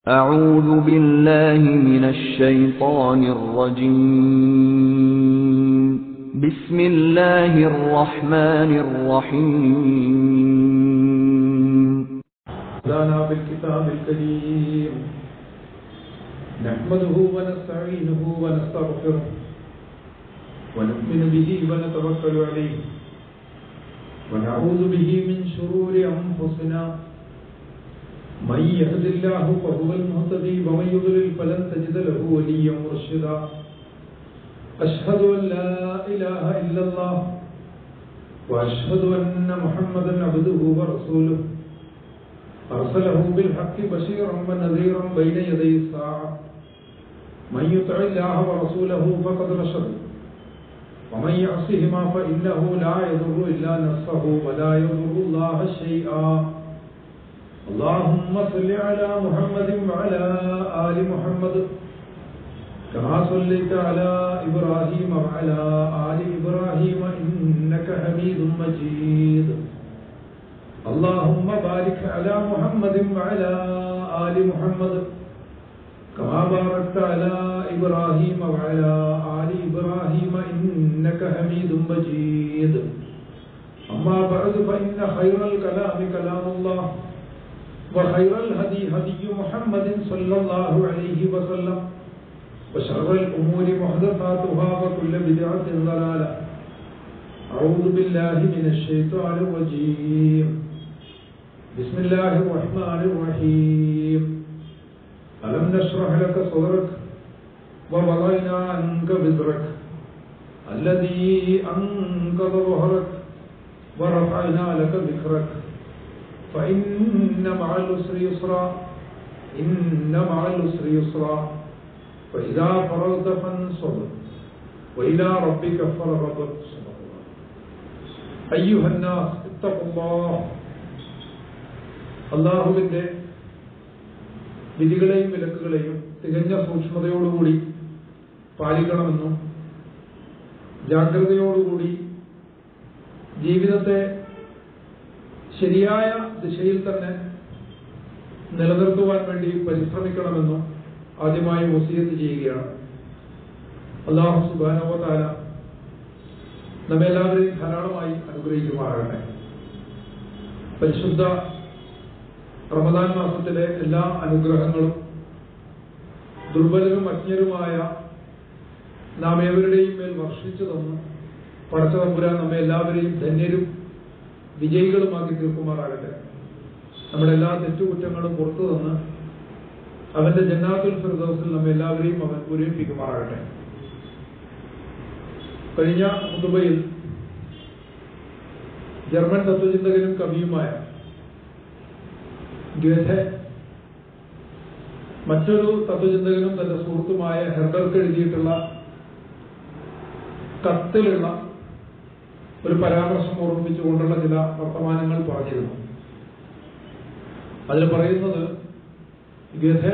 أعوذ بالله من الشيطان الرجيم بسم الله الرحمن الرحيم دانا بالكتاب الكريم نحمده ونستعينه ونستغفره ونؤمن به ونتوكل عليه ونعوذ به من شرور أنفسنا من يهد الله فهو المهتدي ومن يضلل فلن تجد له وليا مرشدا أشهد أن لا إله إلا الله وأشهد أن محمدا عبده ورسوله أرسله بالحق بشيرا ونذيرا بين يدي الساعة من يطع الله ورسوله فقد رشد ومن يعصهما فإنه لا يضر إلا نفسه ولا يضر الله شيئا اللهم صل على محمد وعلى آل محمد كما صليت على إبراهيم وعلى آل إبراهيم إنك حميد مجيد اللهم بارك على محمد وعلى آل محمد كما باركت على إبراهيم وعلى آل إبراهيم إنك حميد مجيد أما بعد فإن خير الكلام كلام الله وخير الهدي هدي محمد صلى الله عليه وسلم وشر الأمور محدثاتها وكل بدعة ضلالة أعوذ بالله من الشيطان الرجيم بسم الله الرحمن الرحيم ألم نشرح لك صدرك ووضعنا عنك وزرك الذي أنقض ظهرك ورفعنا لك ذكرك فإن مع العسر يسرا إن مع العسر يسرا فإذا فرغت فانصب وإلى ربك فرغب صدق الله أيها الناس اتقوا الله അള്ളാഹുവിന്റെ വിധികളെയും വിലക്കുകളെയും തികഞ്ഞ സൂക്ഷ്മതയോടുകൂടി പാലിക്കണമെന്നും ജാഗ്രതയോടുകൂടി ജീവിതത്തെ ശരിയായ ദിശയിൽ തന്നെ നിലനിർത്തുവാൻ വേണ്ടി പരിശ്രമിക്കണമെന്നും ആദ്യമായി വസീയത്ത് ചെയ്യുകയാണ് അള്ളാഹു സുബാനോതാല നമ്മെല്ലാവരെയും ധാരാളമായി അനുഗ്രഹിക്കുമാറാകട്ടെ പരിശുദ്ധ റമദാൻ മാസത്തിലെ എല്ലാ അനുഗ്രഹങ്ങളും ദുർബലരും അജ്ഞരുമായ നാം ഏവരുടെയും മേൽ വർഷിച്ചു തന്നു പടച്ച തമ്പുരാൻ നമ്മെ എല്ലാവരെയും ധന്യരും വിജയികളുമാക്കി തീർക്കുമാറാകട്ടെ നമ്മുടെ എല്ലാ തെറ്റുകുറ്റങ്ങളും പുറത്തു തന്ന് അവന്റെ ജന്നാത്തുൽ ഫിർദൗസിൽ നമ്മെ എല്ലാവരെയും അവൻ പൂരിപ്പിക്കുമാറാകട്ടെ കഴിഞ്ഞ മുതുബയിൽ ജർമ്മൻ തത്വചിന്തകനും കവിയുമായ ഗ്വേഥെ മറ്റൊരു തത്വചിന്തകനും തന്റെ സുഹൃത്തുമായ ഹെർബർക്ക് എഴുതിയിട്ടുള്ള കത്തിലുള്ള ഒരു പരാമർശം ഓർമ്മിപ്പിച്ചുകൊണ്ടുള്ള ചില വർത്തമാനങ്ങൾ പറഞ്ഞിരുന്നു അതിൽ പറയുന്നത് ഗഥ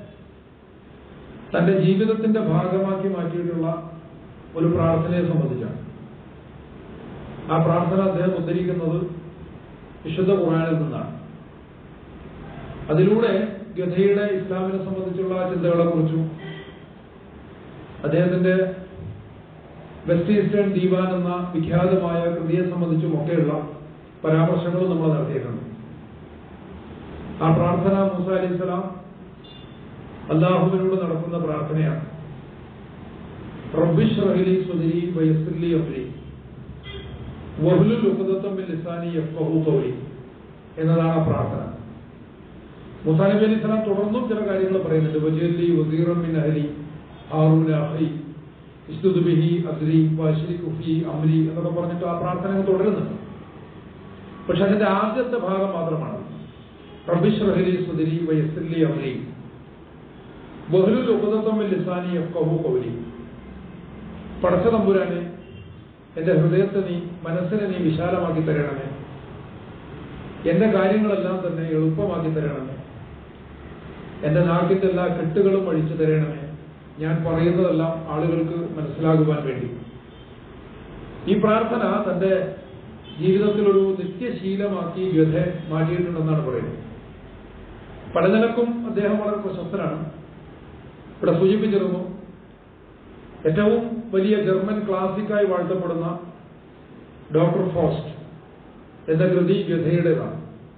തന്റെ ജീവിതത്തിന്റെ ഭാഗമാക്കി മാറ്റിയിട്ടുള്ള ഒരു പ്രാർത്ഥനയെ സംബന്ധിച്ചാണ് ആ പ്രാർത്ഥന അദ്ദേഹം ഉദ്ധരിക്കുന്നത് വിശുദ്ധ ഖുറാനിൽ നിന്നാണ് അതിലൂടെ ഗഥയുടെ ഇസ്ലാമിനെ സംബന്ധിച്ചുള്ള ചിന്തകളെ കുറിച്ചും അദ്ദേഹത്തിന്റെ വെസ്റ്റ് ഈസ്റ്റേൺ ദീവാൻ എന്ന വിഖ്യാതമായ കൃതിയെ സംബന്ധിച്ചും ഒക്കെയുള്ള പരാമർശങ്ങളും നമ്മൾ നടത്തിയിട്ടുണ്ട് ആ പ്രാർത്ഥന മൂസ അലി ഇസ്ലാം അള്ളാഹുവിനോട് നടത്തുന്ന പ്രാർത്ഥനയാണ് റബ്ബിഷ് റഹലി സുദരി വയസ്ലി അഫ്ലി വഹുലുൽ ഉഖദത്തം ബിൽ ലിസാനി യഫ്ഖഹു ഖൗലി എന്നതാണ് ആ പ്രാർത്ഥന മൂസ നബി അലി ഇസ്ലാം തുടർന്നും ചില കാര്യങ്ങൾ പറയുന്നുണ്ട് വജീലി വസീറം മിൻ അഹലി ഹാറൂന അഖി ഇസ്തുദുബിഹി അസ്രി വാശിരി കുഫി അമ്രി എന്നൊക്കെ പറഞ്ഞിട്ട് ആ പ്രാർത്ഥന തുടരുന്നുണ്ട് പക്ഷെ അതിന്റെ ആദ്യത്തെ ഭാഗം മാത്രമാണ് റബിഷ് റഹലി സുദരി വയസ്ലി അമ്രി ബഹുലുൽ ഉപദത്തമ്മിൽ ലിസാനി യഫ്ഖഹു ഖൗലി പടച്ച തമ്പുരാനെ എന്റെ ഹൃദയത്തെ നീ മനസ്സിനെ നീ വിശാലമാക്കി തരണമേ എന്റെ കാര്യങ്ങളെല്ലാം തന്നെ എളുപ്പമാക്കി തരണമേ എന്റെ നാക്കിന്റെ എല്ലാ കെട്ടുകളും അഴിച്ചു തരണമേ ഞാൻ പറയുന്നതെല്ലാം ആളുകൾക്ക് മനസ്സിലാകുവാൻ വേണ്ടി ഈ പ്രാർത്ഥന തന്റെ ജീവിതത്തിൽ ഒരു നിത്യശീലമാക്കി ഗഥ മാറ്റിയിട്ടുണ്ടെന്നാണ് പറയുന്നത് പല നിലക്കും അദ്ദേഹം വളരെ പ്രശസ്തനാണ് ഇവിടെ സൂചിപ്പിച്ചിരുന്നു ഏറ്റവും വലിയ ജർമ്മൻ ക്ലാസിക്കായി വാഴ്ത്തപ്പെടുന്ന ഡോക്ടർ ഫോസ്റ്റ് എന്ന കൃതി ഗഥയുടേതാണ്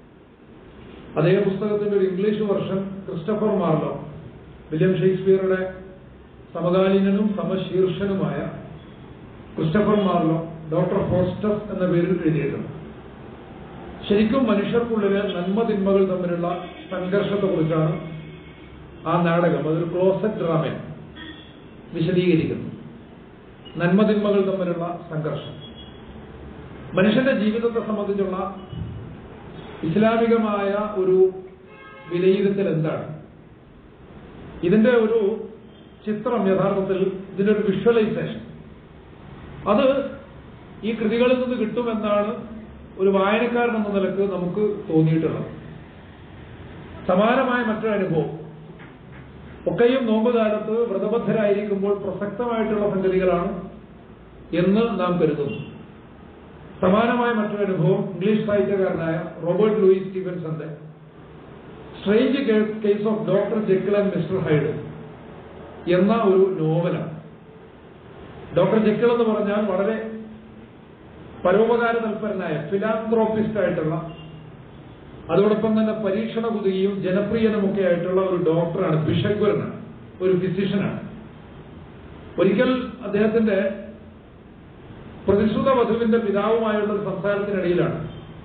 അതേ പുസ്തകത്തിന്റെ ഒരു English version Christopher Marlowe William ഷേക്സ്പിയറുടെ സമകാലീനനും സമശീർഷനുമായ ക്രിസ്റ്റഫർ മാർലോ ഡോക്ടർ ഫോസ്റ്റസ് എന്ന പേരിൽ എഴുതിയിട്ടുണ്ട് ശരിക്കും മനുഷ്യർക്കുള്ളിലെ നന്മ തിന്മകൾ തമ്മിലുള്ള സംഘർഷത്തെക്കുറിച്ചാണ് ആ നാടകം അതൊരു ക്ലോസറ്റ് ഡ്രാമയാണ് വിശദീകരിക്കുന്നു നന്മ തിന്മകൾ തമ്മിലുള്ള സംഘർഷം മനുഷ്യന്റെ ജീവിതത്തെ സംബന്ധിച്ചുള്ള ഇസ്ലാമികമായ ഒരു വിലയിരുത്തൽ എന്താണ് ഇതിന്റെ ഒരു ചിത്രം യഥാർത്ഥത്തിൽ ഇതിന്റെ ഒരു വിഷ്വലൈസേഷൻ അത് ഈ കൃതികളിൽ നിന്ന് കിട്ടുമെന്നാണ് ഒരു വായനക്കാരൻ എന്ന നിലക്ക് നമുക്ക് തോന്നിയിട്ടുള്ളത് സമാനമായ മറ്റൊരു അനുഭവം ഒക്കെയും നോമ്പ് കാലത്ത് വ്രതബദ്ധരായിരിക്കുമ്പോൾ പ്രസക്തമായിട്ടുള്ള സംഗതികളാണ് എന്ന് നാം കരുതുന്നു സമാനമായ മറ്റൊരു അനുഭവം ഇംഗ്ലീഷ് സാഹിത്യകാരനായ റോബർട്ട് ലൂയിസ് സ്റ്റീവൻസന്റെ strange case of doctor Jekyll and mister Hyde എന്ന ഒരു നോവലാണ് ഡോക്ടർ ജെക്കിൾ എന്ന് പറഞ്ഞാൽ വളരെ പരോപകാര തൽപരനായ ഫിലാന്ത്രോപ്പിസ്റ്റ് ആയിട്ടുള്ള അതോടൊപ്പം തന്നെ പരീക്ഷണ കുതുകിയും ജനപ്രിയനുമൊക്കെ ആയിട്ടുള്ള ഒരു ഡോക്ടറാണ് ബിഷഗ്വരനാണ് ഒരു ഫിസിഷ്യനാണ് ഒരിക്കൽ അദ്ദേഹത്തിന്റെ പ്രതിശ്രുത വധുവിന്റെ പിതാവുമായുള്ള ഒരു സംസാരത്തിനിടയിലാണ്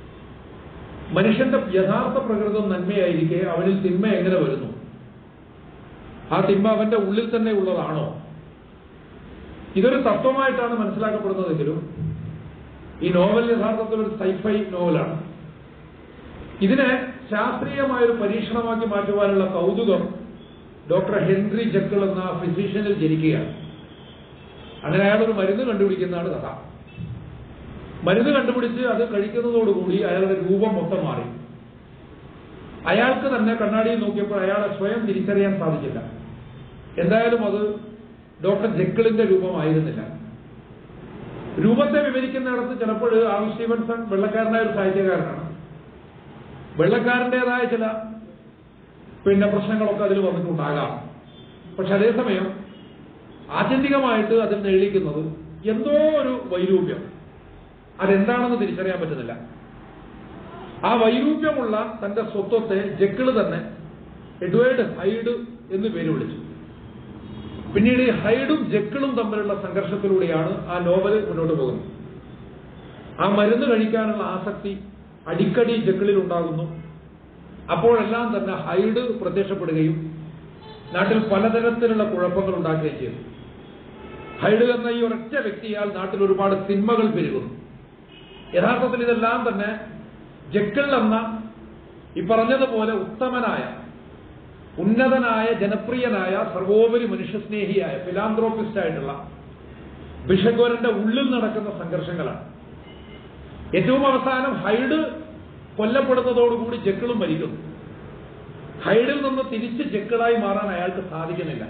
മനുഷ്യന്റെ യഥാർത്ഥ പ്രകൃതം നന്മയായിരിക്കെ അവനിൽ തിന്മ എങ്ങനെ വരുന്നു ആ തിന്മ അവന്റെ ഉള്ളിൽ തന്നെ ഉള്ളതാണോ ഇതൊരു തത്വമായിട്ടാണ് മനസ്സിലാക്കപ്പെടുന്നതെങ്കിലും ഈ നോവൽ യഥാർത്ഥത്തിൽ ഒരു സൈഫൈ നോവലാണ് ഇതിനെ ശാസ്ത്രീയമായ ഒരു പരീക്ഷണമാക്കി മാറ്റുവാനുള്ള കൗതുകം ഡോക്ടർ ഹെൻറി ജക്കിൾ എന്ന ഫിസിഷ്യനിൽ ജനിക്കുകയാണ് അങ്ങനെ അയാൾ ഒരു മരുന്ന് കണ്ടുപിടിക്കുന്നതാണ് കഥ മരുന്ന് കണ്ടുപിടിച്ച് അത് കഴിക്കുന്നതോടുകൂടി അയാളുടെ രൂപം മൊത്തം മാറി അയാൾക്ക് തന്നെ കണ്ണാടിയിൽ നോക്കിയപ്പോൾ അയാളെ സ്വയം തിരിച്ചറിയാൻ സാധിച്ചില്ല എന്തായാലും അത് ഡോക്ടർ ജക്കിളിന്റെ രൂപമായിരുന്നില്ല രൂപത്തെ വിവരിക്കുന്നിടത്ത് ചിലപ്പോൾ ആർ സ്റ്റീവൻസൺ വെള്ളക്കാരനായ ഒരു സാഹിത്യകാരനാണ് വെള്ളക്കാരൻ്റെതായ ചില പിന്നെ പ്രശ്നങ്ങളൊക്കെ അതിൽ വന്നിട്ടുണ്ടാകാം പക്ഷെ അതേസമയം ആത്യന്തികമായിട്ട് അതിൽ എഴുതിക്കുന്നത് എന്തോ ഒരു വൈരൂപ്യം അതെന്താണെന്ന് തിരിച്ചറിയാൻ പറ്റുന്നില്ല ആ വൈരൂപ്യമുള്ള തന്റെ സ്വത്വത്തെ ജക്കിള് തന്നെ എഡ്വേർഡ് ഹൈഡ് എന്ന് പേര് വിളിച്ചു പിന്നീട് ഈ ഹൈഡും ജക്കിളും തമ്മിലുള്ള സംഘർഷത്തിലൂടെയാണ് ആ നോവല് മുന്നോട്ട് പോകുന്നത് ആ മരുന്ന് കഴിക്കാനുള്ള ആസക്തി അടിക്കടി ജക്കിളിൽ ഉണ്ടാകുന്നു അപ്പോഴെല്ലാം തന്നെ ഹൈഡ് പ്രത്യക്ഷപ്പെടുകയും നാട്ടിൽ പലതരത്തിലുള്ള കുഴപ്പങ്ങൾ ഉണ്ടാക്കുകയും ചെയ്തു ഹൈഡ് എന്ന ഈ ഒരൊറ്റ വ്യക്തിയാൽ നാട്ടിൽ ഒരുപാട് തിന്മകൾ പെരുകുന്നു യഥാർത്ഥത്തിൽ ഇതെല്ലാം തന്നെ ജക്കിൾ എന്ന ഈ പറഞ്ഞതുപോലെ ഉത്തമനായ ഉന്നതനായ ജനപ്രിയനായ സർവോപരി മനുഷ്യസ്നേഹിയായ ഫിലാന്ത്രോപ്പിസ്റ്റ് ആയിട്ടുള്ള ബിഷഗോരന്റെ ഉള്ളിൽ നടക്കുന്ന സംഘർഷങ്ങളാണ് ഏറ്റവും അവസാനം ഹൈഡ് കൊല്ലപ്പെടുന്നതോടുകൂടി ജക്കിളും മരിക്കുന്നു ഹൈഡിൽ നിന്ന് തിരിച്ച് ജക്കിളായി മാറാൻ അയാൾക്ക് സാധിക്കുന്നില്ല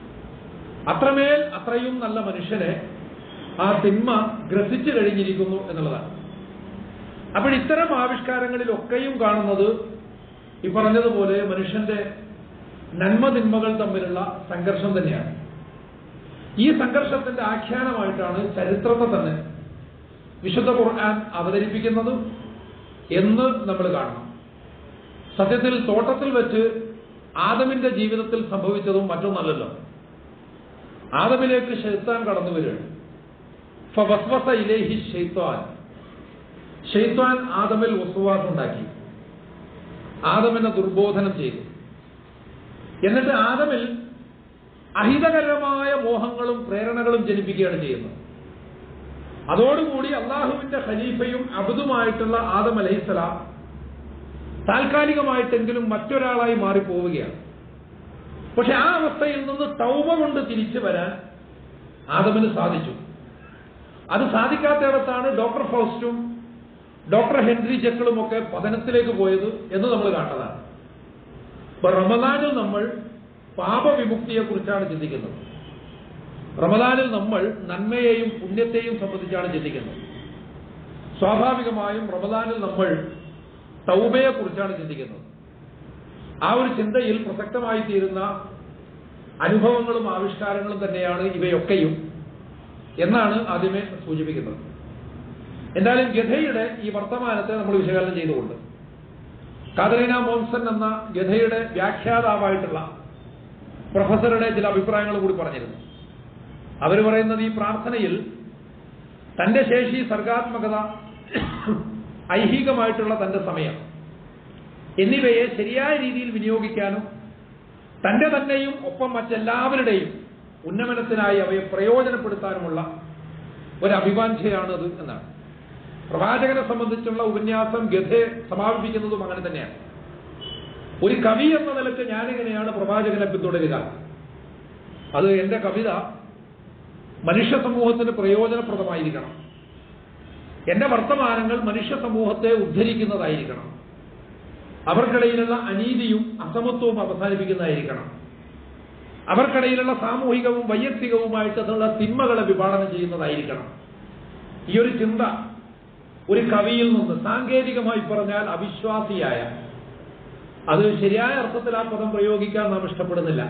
അത്രമേൽ അത്രയും നല്ല മനുഷ്യനെ ആ തിന്മ ഗ്രസിച്ചു കഴിഞ്ഞിരിക്കുന്നു എന്നുള്ളതാണ് അപ്പോൾ ഇത്തരം ആവിഷ്കാരങ്ങളിലൊക്കെയും കാണുന്നത് ഈ പറഞ്ഞതുപോലെ മനുഷ്യന്റെ നന്മ തിന്മകൾ തമ്മിലുള്ള സംഘർഷം തന്നെയാണ് ഈ സംഘർഷത്തിന്റെ ആഖ്യാനമായിട്ടാണ് ചരിത്രത്തെ തന്നെ വിശുദ്ധ ഖുർആൻ അവതരിപ്പിക്കുന്നത് എന്ന് നമ്മൾ കാണണം സത്യത്തിൽ തോട്ടത്തിൽ വെച്ച് ആദമിന്റെ ജീവിതത്തിൽ സംഭവിച്ചതും മറ്റൊന്നല്ലല്ലോ ആദമിലേക്ക് ഷെയ്ത്താൻ കടന്നു വരികയാണ് ഫവസ്വസ ഇലേഹി ഷെയ്ത്വാൻ ഷെയ്ത്വാൻ ആദമിൽ വസുവാസുണ്ടാക്കി ആദമിനെ ദുർബോധനം ചെയ്തു എന്നിട്ട് ആദമിൽ അഹിതകരമായ മോഹങ്ങളും പ്രേരണകളും ജനിപ്പിക്കുകയാണ് ചെയ്യുന്നത് അതോടുകൂടി അള്ളാഹുവിന്റെ ഖലീഫയും അബുദുമായിട്ടുള്ള ആദം അലഹിസ്സലാം താൽക്കാലികമായിട്ടെങ്കിലും മറ്റൊരാളായി മാറിപ്പോവുകയാണ് പക്ഷെ ആ അവസ്ഥയിൽ നിന്ന് തൗമ കൊണ്ട് തിരിച്ചു വരാൻ ആദമിന് സാധിച്ചു അത് സാധിക്കാത്തയിടത്താണ് ഡോക്ടർ ഫൗസ്റ്റും ഡോക്ടർ ഹെൻറി ജക്കിളും ഒക്കെ പതനത്തിലേക്ക് പോയത് എന്ന് നമ്മൾ കണ്ടതാണ് ഇപ്പൊ റമദാനിൽ നമ്മൾ പാപവിമുക്തിയെ കുറിച്ചാണ് ചിന്തിക്കുന്നത് റമദാനിൽ നമ്മൾ നന്മയെയും പുണ്യത്തെയും സംബന്ധിച്ചാണ് ചിന്തിക്കുന്നത് സ്വാഭാവികമായും റമദാനിൽ നമ്മൾ തൗബയെ കുറിച്ചാണ് ചിന്തിക്കുന്നത് ആ ഒരു ചിന്തയിൽ പ്രസക്തമായി തീരുന്ന അനുഭവങ്ങളും ആവിഷ്കാരങ്ങളും തന്നെയാണ് ഇവയൊക്കെയും എന്നാണ് ആദ്യമേ സൂചിപ്പിക്കുന്നത് എന്തായാലും ഗഥയുടെ ഈ വർത്തമാനത്തെ നമ്മൾ വിശകലനം ചെയ്തുകൊണ്ട് കാതറീന മോംസൺ എന്ന ഗഥയുടെ വ്യാഖ്യാതാവായിട്ടുള്ള പ്രൊഫസറുടെ ചില അഭിപ്രായങ്ങൾ കൂടി പറഞ്ഞിരുന്നു അവർ പറയുന്നത് ഈ പ്രാർത്ഥനയിൽ തന്റെ ശേഷി സർഗാത്മകത ഐഹികമായിട്ടുള്ള തന്റെ സമയം എന്നിവയെ ശരിയായ രീതിയിൽ വിനിയോഗിക്കാനും തന്റെ തന്നെയും ഒപ്പം മറ്റെല്ലാവരുടെയും ഉന്നമനത്തിനായി അവയെ പ്രയോജനപ്പെടുത്താനുമുള്ള ഒരു അഭിവാഞ്ചയാണത് എന്നാണ് പ്രവാചകനെ സംബന്ധിച്ചുള്ള ഉപന്യാസം ഗഥയെ സമാപിപ്പിക്കുന്നതും അങ്ങനെ തന്നെയാണ് ഒരു കവി എന്ന നിലക്ക് ഞാനിങ്ങനെയാണ് പ്രവാചകനെ പിന്തുടരുക അത് എന്റെ കവിത മനുഷ്യ സമൂഹത്തിന് പ്രയോജനപ്രദമായിരിക്കണം എന്റെ വർത്തമാനങ്ങൾ മനുഷ്യ സമൂഹത്തെ ഉദ്ധരിക്കുന്നതായിരിക്കണം അവർക്കിടയിലുള്ള അനീതിയും അസമത്വവും അവസാനിപ്പിക്കുന്നതായിരിക്കണം അവർക്കിടയിലുള്ള സാമൂഹികവും വൈയക്തികവുമായിട്ടുള്ള തിന്മകളെ വിഭാവനം ചെയ്യുന്നതായിരിക്കണം ഈ ഒരു ചിന്ത ഒരു കവിയിൽ നിന്ന് സാങ്കേതികമായി പറഞ്ഞാൽ അവിശ്വാസിയായ അത് ശരിയായ അർത്ഥത്തിൽ ആ പദം പ്രയോഗിക്കാൻ നാം ഇഷ്ടപ്പെടുന്നില്ല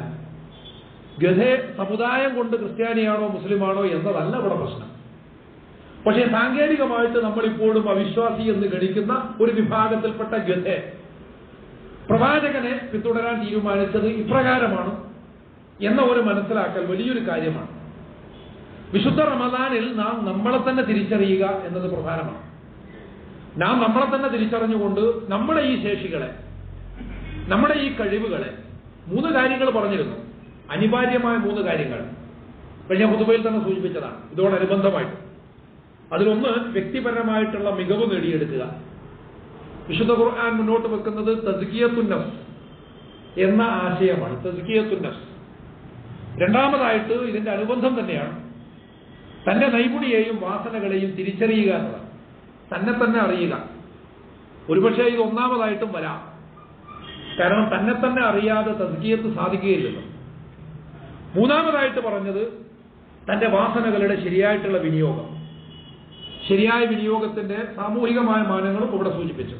ഗഥെ സമുദായം കൊണ്ട് ക്രിസ്ത്യാനിയാണോ മുസ്ലിമാണോ എന്നതല്ല ഇവിടെ പ്രശ്നം പക്ഷേ സാങ്കേതികമായിട്ട് നമ്മളിപ്പോഴും അവിശ്വാസി എന്ന് ഗണിക്കുന്ന ഒരു വിഭാഗത്തിൽപ്പെട്ട ഗഥെ പ്രവാചകനെ പിന്തുടരാൻ തീരുമാനിച്ചത് ഇപ്രകാരമാണ് എന്ന ഒരു മനസ്സിലാക്കൽ വലിയൊരു കാര്യമാണ് വിശുദ്ധ റമദാനിൽ നാം നമ്മളെ തന്നെ തിരിച്ചറിയുക എന്നത് പ്രധാനമാണ് നാം നമ്മളെ തന്നെ തിരിച്ചറിഞ്ഞുകൊണ്ട് നമ്മുടെ ഈ ശേഷികളെ നമ്മുടെ ഈ കഴിവുകളെ മൂന്ന് കാര്യങ്ങൾ പറഞ്ഞിരുന്നു അനിവാര്യമായ മൂന്ന് കാര്യങ്ങൾ കഴിഞ്ഞ പുതുവയിൽ തന്നെ സൂചിപ്പിച്ചതാണ് ഇതോടനുബന്ധമായിട്ട് അതിലൊന്ന് വ്യക്തിപരമായിട്ടുള്ള മികവ് നേടിയെടുക്കുക വിശുദ്ധ ഖുർആൻ മുന്നോട്ട് വെക്കുന്നത് തസ്കിയത്തുന്നസ് എന്ന ആശയമാണ് തസ്കിയത്തുന്നസ് രണ്ടാമതായിട്ട് ഇതിന്റെ അനുബന്ധം തന്നെയാണ് തന്റെ നൈപുണിയെയും വാസനകളെയും തിരിച്ചറിയുക എന്നതാണ് തന്നെ തന്നെ അറിയുക ഒരുപക്ഷെ ഇത് ഒന്നാമതായിട്ടും വരാം കാരണം തന്നെ തന്നെ അറിയാതെ തസ്കിയത്ത് സാധിക്കുകയില്ലല്ലോ മൂന്നാമതായിട്ട് പറഞ്ഞത് തന്റെ വാസനകളുടെ ശരിയായിട്ടുള്ള വിനിയോഗം ശരിയായ വിനിയോഗത്തിന്റെ സാമൂഹികമായ മാനങ്ങളും ഇവിടെ സൂചിപ്പിച്ചു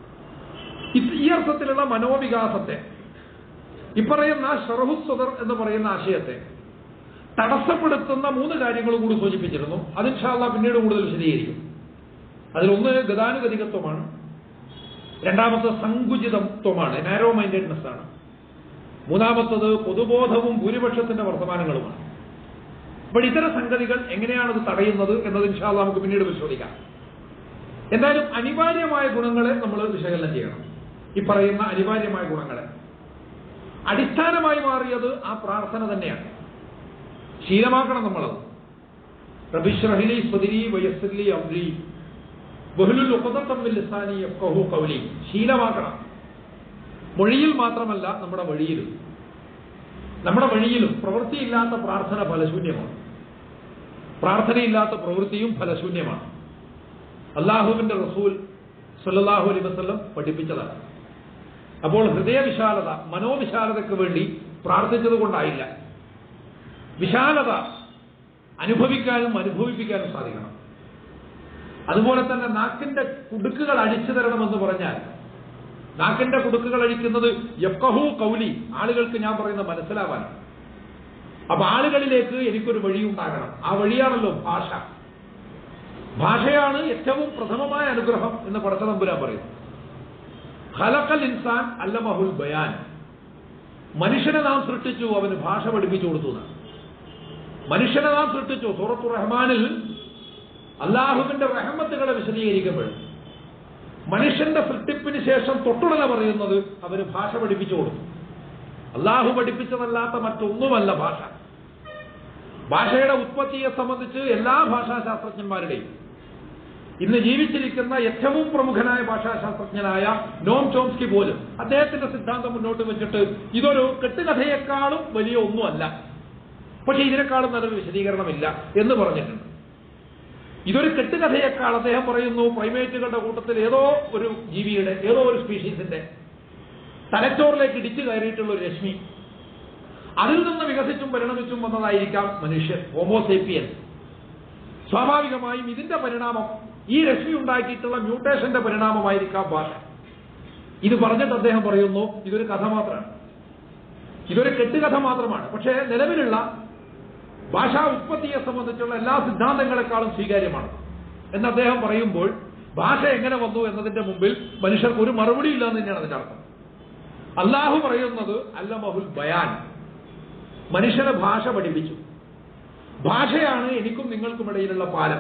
ഇത് ഈ അർത്ഥത്തിലുള്ള മനോവികാസത്തെ ഇപ്പറയുന്ന ഷറഹുസ്വദർ എന്ന് പറയുന്ന ആശയത്തെ തടസ്സപ്പെടുത്തുന്ന മൂന്ന് കാര്യങ്ങൾ കൂടി സൂചിപ്പിച്ചിരുന്നു അത് ഇൻഷാല്ല പിന്നീട് കൂടുതൽ വിശദീകരിക്കും അതിലൊന്ന് ഗതാനുഗതികത്വമാണ് രണ്ടാമത്തെ സങ്കുചിതത്വമാണ് നാരോ മൈൻഡഡ്നെസ് ആണ് മൂന്നാമത്തത് പൊതുബോധവും ഭൂരിപക്ഷത്തിന്റെ വർത്തമാനങ്ങളുമാണ് അപ്പോൾ ഇത്തരം സംഗതികൾ എങ്ങനെയാണ് ഇത് തടയുന്നത് എന്നത് ഇൻഷാല്ല നമുക്ക് പിന്നീട് പരിശോധിക്കാം എന്തായാലും അനിവാര്യമായ ഗുണങ്ങളെ നമ്മൾ വിശകലനം ചെയ്യണം ഈ പറയുന്ന അനിവാര്യമായ ഗുണങ്ങളെ അടിസ്ഥാനമായി മാറിയത് ആ പ്രാർത്ഥന തന്നെയാണ് ശീലമാക്കണം നമ്മളത് റബിഷ്റഹിലി സ്വദിരി വയസ്സലി അംരി ബഹുലുൽ ഉപതത്തമ്മിൽ ലിസാനി യഫ്ഖഹു ഖൗലി ശീലമാക്കണം മൊഴിയിൽ മാത്രമല്ല നമ്മുടെ വഴിയിലും നമ്മുടെ വഴിയിലും പ്രവൃത്തിയില്ലാത്ത പ്രാർത്ഥന ഫലശൂന്യമാണ് പ്രാർത്ഥനയില്ലാത്ത പ്രവൃത്തിയും ഫലശൂന്യമാണ് അള്ളാഹുവിന്റെ റസൂൽ സല്ലല്ലാഹു അലൈഹി വസല്ലം പഠിപ്പിച്ചതാണ് അപ്പോൾ ഹൃദയവിശാലത മനോവിശാലതയ്ക്ക് വേണ്ടി പ്രാർത്ഥിച്ചത് കൊണ്ടായില്ല വിശാലത അനുഭവിക്കാനും അനുഭവിപ്പിക്കാനും സാധിക്കണം അതുപോലെ തന്നെ നാക്കിന്റെ കുടുക്കുകൾ അടിച്ചു തരണമെന്ന് പറഞ്ഞാൽ നാക്കിന്റെ കുടുക്കുകൾ അഴിക്കുന്നത് യക്കഹു കൗലി ആളുകൾക്ക് ഞാൻ പറയുന്ന മനസ്സിലാവാൻ അപ്പൊ ആളുകളിലേക്ക് എനിക്കൊരു വഴി ഉണ്ടാകണം ആ വഴിയാണല്ലോ ഭാഷ ഭാഷയാണ് ഏറ്റവും പ്രഥമമായ അനുഗ്രഹം എന്ന് പടച്ചതമ്പുരാൻ പറയുന്നു ഖലക്കൽ ഇൻസാൻ അല്ലമഹുൽ ബയാൻ മനുഷ്യനെ നാം സൃഷ്ടിച്ചു അവന് ഭാഷ പഠിപ്പിച്ചു കൊടുത്തു എന്നാണ്. മനുഷ്യനെ നാം സൃഷ്ടിച്ചു സൂറത്തു റഹ്മാനിൽ അള്ളാഹുവിന്റെ റഹമത്തുകളെ വിശദീകരിക്കുമ്പോൾ മനുഷ്യന്റെ സൃഷ്ടിപ്പിന് ശേഷം തൊട്ടുടനെ പറയുന്നത് അവന് ഭാഷ പഠിപ്പിച്ചു കൊടുത്തു അള്ളാഹു പഠിപ്പിച്ചതല്ലാത്ത മറ്റൊന്നുമല്ല ഭാഷ ഭാഷയുടെ ഉത്പത്തിയെ സംബന്ധിച്ച് എല്ലാ ഭാഷാശാസ്ത്രജ്ഞന്മാരുടെയും ഇന്ന് ജീവിച്ചിരിക്കുന്ന ഏറ്റവും പ്രമുഖനായ ഭാഷാശാസ്ത്രജ്ഞനായ നോം ചോംസ്കി പോലും അദ്ദേഹത്തിന്റെ സിദ്ധാന്തം മുന്നോട്ട് വെച്ചിട്ട് ഇതൊരു കെട്ടുകഥയെക്കാളും വലിയ ഒന്നുമല്ല പക്ഷെ ഇതിനേക്കാളും നല്ലൊരു വിശദീകരണമില്ല എന്ന് പറഞ്ഞിട്ടുണ്ട് ഇതൊരു കെട്ടുകഥയേക്കാൾ അദ്ദേഹം പറയുന്നു പ്രൈമേറ്റുകളുടെ കൂട്ടത്തിൽ ഏതോ ഒരു ജീവിയുടെ ഏതോ ഒരു സ്പീഷീസിന്റെ തലച്ചോറിലേക്ക് ഇടിച്ചു കയറിയിട്ടുള്ള ഒരു രശ്മി അതിൽ നിന്ന് വികസിച്ചും പരിണമിച്ചും വന്നതായിരിക്കാം മനുഷ്യൻ ഹോമോസേപ്പിയൻ സ്വാഭാവികമായും ഇതിന്റെ പരിണാമം ഈ രശ്മി ഉണ്ടാക്കിയിട്ടുള്ള മ്യൂട്ടേഷന്റെ പരിണാമമായിരിക്കാം ഭാഷ ഇത് പറഞ്ഞിട്ട് അദ്ദേഹം പറയുന്നു ഇതൊരു കഥ മാത്രമാണ് ഇതൊരു കെട്ടുകഥ മാത്രമാണ് പക്ഷേ നിലവിലുള്ള ഭാഷാ ഉത്പത്തിയെ സംബന്ധിച്ചുള്ള എല്ലാ സിദ്ധാന്തങ്ങളെക്കാളും സ്വീകാര്യമാണ് എന്ന് അദ്ദേഹം പറയുമ്പോൾ ഭാഷ എങ്ങനെ വന്നു എന്നതിന്റെ മുമ്പിൽ മനുഷ്യർക്ക് ഒരു മറുപടി ഇല്ല എന്ന് തന്നെയാണ് അതിന്റെ അർത്ഥം അള്ളാഹു പറയുന്നത് അല്ല മഹുൽ ബയാൻ മനുഷ്യനെ ഭാഷ പഠിപ്പിച്ചു ഭാഷയാണ് എനിക്കും നിങ്ങൾക്കും ഇടയിലുള്ള പാലം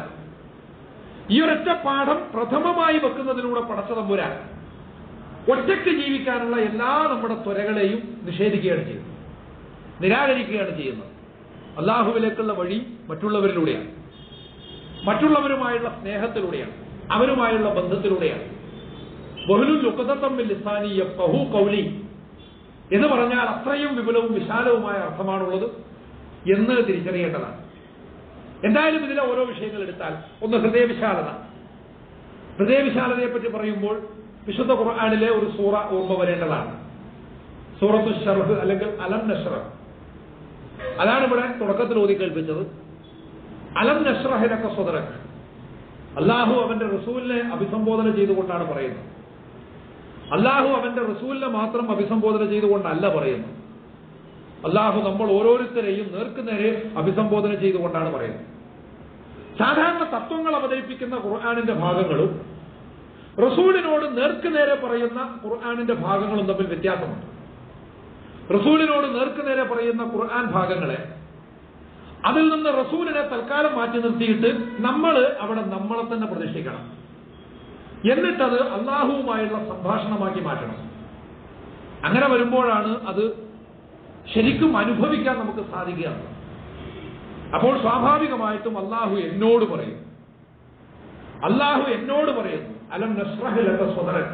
ഈ ഒരൊറ്റ പാഠം പ്രഥമമായി വെക്കുന്നതിലൂടെ പടച്ചതമ്പുരാൻ ഒറ്റയ്ക്ക് ജീവിക്കാനുള്ള എല്ലാ നമ്മുടെ ത്വരകളെയും നിഷേധിക്കുകയാണ് ചെയ്യുന്നത് നിരാകരിക്കുകയാണ് ചെയ്യുന്നത് അള്ളാഹുവിലേക്കുള്ള വഴി മറ്റുള്ളവരിലൂടെയാണ് മറ്റുള്ളവരുമായുള്ള സ്നേഹത്തിലൂടെയാണ് അവരുമായുള്ള ബന്ധത്തിലൂടെയാണ് ബഹുലു ലുക്കതമ്മിൽ ലിസാനി യഫ്ഖഹു കൗലി എന്ന് പറഞ്ഞാൽ അത്രയും വിപുലവും വിശാലവുമായ അർത്ഥമാണുള്ളത് എന്ന് തിരിച്ചറിയേണ്ടതാണ് എന്തായാലും ഇതിലെ ഓരോ വിഷയങ്ങൾ എടുത്താൽ ഒന്ന് ഹൃദയവിശാലത ഹൃദയവിശാലതയെ പറ്റി പറയുമ്പോൾ വിശുദ്ധ ഖുർആാനിലെ ഒരു സൂറ ഓർമ്മ വരേണ്ടതാണ് സൂറത്തു ഷർഹ് അല്ലെങ്കിൽ അലം നഷ്റഹ് അതാണ് ഇവിടെ തുടക്കത്തിൽ ഓതി കേൾപ്പിച്ചത് അലം നഷ്റഹിനൊക്കെ സ്വതറക്ക് അള്ളാഹു അവന്റെ റസൂലിനെ അഭിസംബോധന ചെയ്തുകൊണ്ടാണ് പറയുന്നത് അള്ളാഹു അവന്റെ റസൂലിനെ മാത്രം അഭിസംബോധന ചെയ്തുകൊണ്ടല്ല പറയുന്നത് അള്ളാഹു നമ്മൾ ഓരോരുത്തരെയും നേർക്കുനേരെ അഭിസംബോധന ചെയ്തുകൊണ്ടാണ് പറയുന്നത് സാധാരണ തത്വങ്ങൾ അവതരിപ്പിക്കുന്ന ഖുർആാനിന്റെ ഭാഗങ്ങളും റസൂലിനോട് നേർക്കുനേരെ പറയുന്ന ഖുർആാനിന്റെ ഭാഗങ്ങളും തമ്മിൽ വ്യത്യാസമുണ്ട് റസൂലിനോട് നേർക്കുനേരെ പറയുന്ന ഖുർആൻ ഭാഗങ്ങളെ അതിൽ നിന്ന് റസൂലിനെ തൽക്കാലം മാറ്റി നിർത്തിയിട്ട് നമ്മൾ അവിടെ നമ്മളെ തന്നെ പ്രതിഷ്ഠിക്കണം എന്നിട്ടത് അള്ളാഹുവുമായുള്ള സംഭാഷണമാക്കി മാറ്റണം അങ്ങനെ വരുമ്പോഴാണ് അത് ശരിക്കും അനുഭവിക്കാൻ നമുക്ക് സാധിക്കുക അപ്പോൾ സ്വാഭാവികമായിട്ടും അള്ളാഹു എന്നോട് പറയും അള്ളാഹു എന്നോട് പറയുന്നു അലം നസ്രഹിലൊക്കെ സ്വതരൻ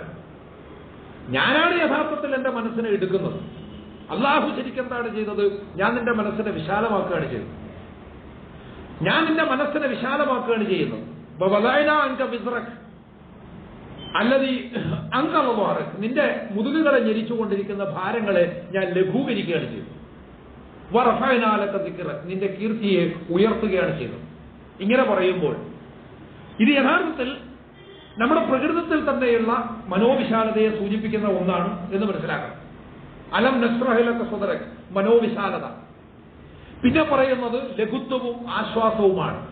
ഞാനാണ് യഥാർത്ഥത്തിൽ എന്റെ മനസ്സിനെ എടുക്കുന്നത് അള്ളാഹു ശരിക്കും എന്താണ് ചെയ്തത് ഞാൻ നിന്റെ മനസ്സിനെ വിശാലമാക്കുകയാണ് ചെയ്തത് ഞാൻ നിന്റെ മനസ്സിനെ വിശാലമാക്കുകയാണ് ചെയ്യുന്നത് ബബലൈന അങ്ക വിസ്റക് അല്ലതി അങ്കമാറ് നിന്റെ മുതുകുകളെ ഞെരിച്ചുകൊണ്ടിരിക്കുന്ന ഭാരങ്ങളെ ഞാൻ ലഘൂകരിക്കുകയാണ് ചെയ്തത് വറഫനാലൊക്കെ ദിക്കറ നിന്റെ കീർത്തിയെ ഉയർത്തുകയാണ് ചെയ്തത് ഇങ്ങനെ പറയുമ്പോൾ ഇത് യഥാർത്ഥത്തിൽ നമ്മുടെ പ്രകൃതത്തിൽ തന്നെയുള്ള മനോവിശാലതയെ സൂചിപ്പിക്കുന്ന ഒന്നാണ് എന്ന് മനസ്സിലാക്കണം അലം നസ്രഹിലൊക്കെ സ്വതര മനോവിശാലത പിന്നെ പറയുന്നത് ലഘുത്വവും ആശ്വാസവുമാണ്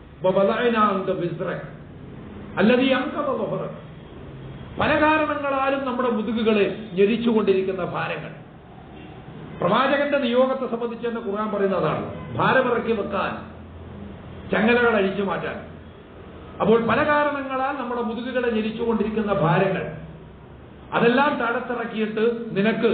അല്ലതീ അങ്കമഹറ പല കാരണങ്ങളാലും നമ്മുടെ മുതുകുകളെ ഞെരിച്ചുകൊണ്ടിരിക്കുന്ന ഭാരങ്ങൾ പ്രവാചകന്റെ നിയോഗത്തെ സംബന്ധിച്ച് തന്നെ ഖുർആൻ പറയുന്നതാണ് ഭാരമിറക്കി വെക്കാൻ ചങ്ങലകൾ അഴിച്ചു മാറ്റാൻ അപ്പോൾ പല കാരണങ്ങളാൽ നമ്മുടെ മുതുകുകളെ ഞെരിച്ചുകൊണ്ടിരിക്കുന്ന ഭാരങ്ങൾ അതെല്ലാം താഴത്തിറക്കിയിട്ട് നിനക്ക്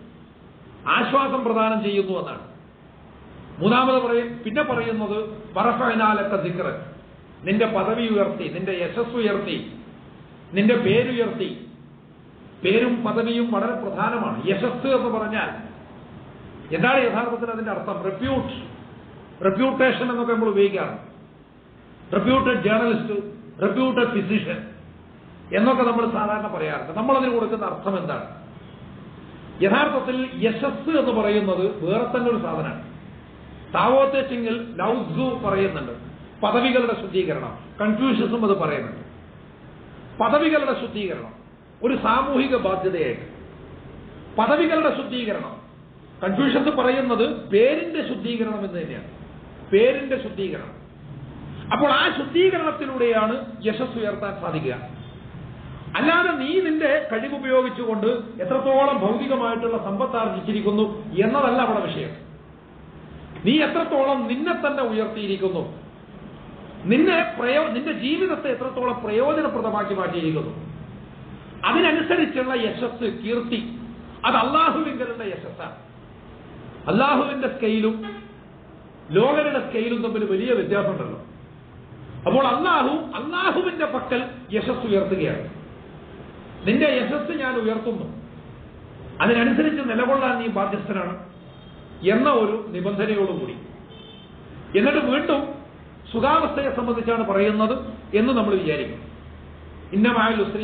ആശ്വാസം പ്രദാനം ചെയ്യുന്നു എന്നാണ് മൂന്നാമത് പറയും പിന്നെ പറയുന്നത് വറഫനാലൊക്കെ ദിക്റ് നിന്റെ പദവി ഉയർത്തി നിന്റെ യശസ് ഉയർത്തി നിന്റെ പേരുയർത്തി പേരും പദവിയും വളരെ പ്രധാനമാണ് യശസ് എന്ന് പറഞ്ഞാൽ എന്താണ് യഥാർത്ഥത്തിൽ അതിന്റെ അർത്ഥം റെപ്യൂട്ട് റെപ്യൂട്ടേഷൻ എന്നൊക്കെ നമ്മൾ ഉപയോഗിക്കാറുണ്ട് റെപ്യൂട്ടഡ് ജേർണലിസ്റ്റ് റെപ്യൂട്ടഡ് ഫിസിഷ്യൻ എന്നൊക്കെ നമ്മൾ സാധാരണ പറയാറുണ്ട് നമ്മൾ അതിന് കൊടുക്കുന്ന അർത്ഥം എന്താണ് യഥാർത്ഥത്തിൽ യശസ് എന്ന് പറയുന്നത് വേറെ തന്നെ ഒരു സാധനമാണ് താവോത്തെ ചിങ്ങിൽ ലൗസു പറയുന്നുണ്ട് പദവികളുടെ ശുദ്ധീകരണം കൺഫ്യൂഷൻസും അത് പറയുന്നുണ്ട് പദവികളുടെ ശുദ്ധീകരണം ഒരു സാമൂഹിക ബാധ്യതയായിട്ട് പദവികളുടെ ശുദ്ധീകരണം കൺഫ്യൂഷൻസ് പറയുന്നത് പേരിന്റെ ശുദ്ധീകരണം എന്ന് തന്നെയാണ് പേരിന്റെ ശുദ്ധീകരണം അപ്പോൾ ആ ശുദ്ധീകരണത്തിലൂടെയാണ് യശസ് ഉയർത്താൻ സാധിക്കുക അല്ലാതെ നീ നിന്റെ കഴിവുപയോഗിച്ചുകൊണ്ട് എത്രത്തോളം ഭൗതികമായിട്ടുള്ള സമ്പത്ത് ആർജിച്ചിരിക്കുന്നു എന്നതല്ല അവിടെ വിഷയം നീ എത്രത്തോളം നിന്നെ തന്നെ ഉയർത്തിയിരിക്കുന്നു നിന്നെ പ്രയോ നിന്റെ ജീവിതത്തെ എത്രത്തോളം പ്രയോജനപ്രദമാക്കി മാറ്റിയിരിക്കുന്നു അതിനനുസരിച്ചുള്ള യശസ് കീർത്തി അത് അള്ളാഹുവിങ്കലുള്ള യശസ്സാണ് അള്ളാഹുവിന്റെ സ്കെയിലും ലോകരുടെ സ്കെയിലും തമ്മിൽ വലിയ വ്യത്യാസമുണ്ടല്ലോ അപ്പോൾ അള്ളാഹു അള്ളാഹുവിന്റെ പക്കൽ യശസ് ഉയർത്തുകയാണ് നിന്റെ യശസ് ഞാൻ ഉയർത്തുന്നു അതിനനുസരിച്ച് നിലകൊള്ളാൻ നീ ബാധ്യസ്ഥനാണ് എന്ന ഒരു നിബന്ധനയോടുകൂടി എന്നിട്ട് വീണ്ടും സുഖാവസ്ഥയെ സംബന്ധിച്ചാണ് പറയുന്നത് എന്ന് നമ്മൾ വിചാരിക്കും ഇന്നമായ ലുസ്രി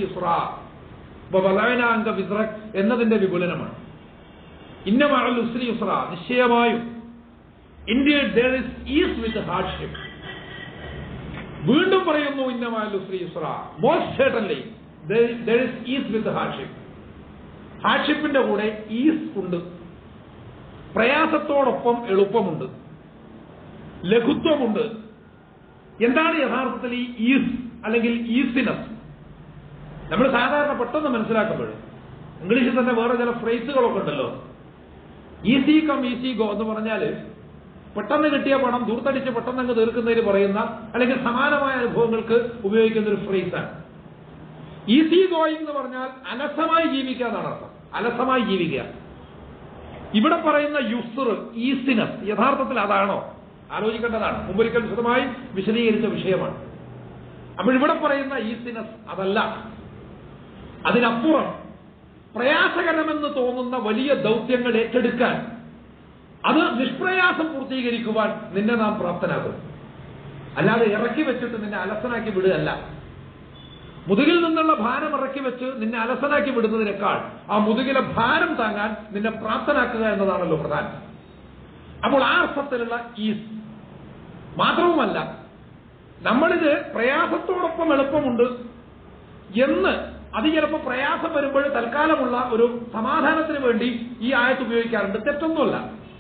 യുസ്രാങ്ക വിസ്രക് എന്നതിന്റെ വിപുലനമാണ് ഇന്നമായ ലുസ്രി യുസ്ര നിശ്ചയമായും ഇന്ത്യ there is ease with hardship വീണ്ടും പറയുന്നു ഇന്നമായ ലുസ്രി യുസ്ര most certainly there is ease with hardship ഹാഷിപ്പിന്റെ കൂടെ ഈസ് ഉണ്ട് പ്രയാസത്തോടൊപ്പം എളുപ്പമുണ്ട് ലഘുത്വമുണ്ട് എന്താണ് യഥാർത്ഥത്തിൽ ഈ ഈസ് അല്ലെങ്കിൽ ഈസിനസ് നമ്മൾ സാധാരണ പെട്ടെന്ന് മനസ്സിലാക്കുമ്പോൾ ഇംഗ്ലീഷിൽ തന്നെ വേറെ ചില ഫ്രേസുകളൊക്കെ ഉണ്ടല്ലോ ഈസി കം ഈസി ഗോ എന്ന് പറഞ്ഞാൽ പെട്ടെന്ന് കിട്ടിയ പണം ദൂർത്തടിച്ച് പെട്ടെന്ന് അങ്ങ് തീർക്കുന്നതിന് പറയുന്ന അല്ലെങ്കിൽ സമാനമായ അനുഭവങ്ങൾക്ക് ഉപയോഗിക്കുന്ന ഒരു ഫ്രേസാണ് ഈസി ഗോയിങ് എന്ന് പറഞ്ഞാൽ അലസമായി ജീവിക്കുക എന്നാണ് അർത്ഥം അലസമായി ജീവിക്കുക ഇവിടെ പറയുന്ന യുസർ ഈസിനസ് യഥാർത്ഥത്തിൽ അതാണോ ആലോചിക്കേണ്ടതാണ് മുമ്പൊരിക്കൽ വിശദമായി വിശദീകരിച്ച വിഷയമാണ് അപ്പോൾ ഇവിടെ പറയുന്ന ഈസിനസ് അതല്ല അതിനപ്പുറം പ്രയാസകരമെന്ന് തോന്നുന്ന വലിയ ദൗത്യങ്ങൾ ഏറ്റെടുക്കാൻ അത് നിഷ്പ്രയാസം പൂർത്തീകരിക്കുവാൻ നിന്നെ നാം പ്രാപ്തനാകും അല്ലാതെ ഇറക്കി വെച്ചിട്ട് നിന്നെ അലസനാക്കി വിടുകയല്ല മുതുകിൽ നിന്നുള്ള ഭാരം ഇറക്കി വെച്ച് നിന്നെ അലസനാക്കി വിടുന്നതിനേക്കാൾ ആ മുതുകിലെ ഭാരം താങ്ങാൻ നിന്നെ പ്രാപ്തനാക്കുക എന്നതാണല്ലോ പ്രധാനം അപ്പോൾ ആ അർത്ഥത്തിലുള്ള ഈസ് മാത്രവുമല്ല നമ്മളിത് പ്രയാസത്തോടൊപ്പം എളുപ്പമുണ്ട് എന്ന് അത് ചിലപ്പോൾ പ്രയാസം വരുമ്പോൾ തൽക്കാലമുള്ള ഒരു സമാധാനത്തിന് വേണ്ടി ഈ ആയത്ത് ഉപയോഗിക്കാറുണ്ട് തെറ്റൊന്നുമല്ല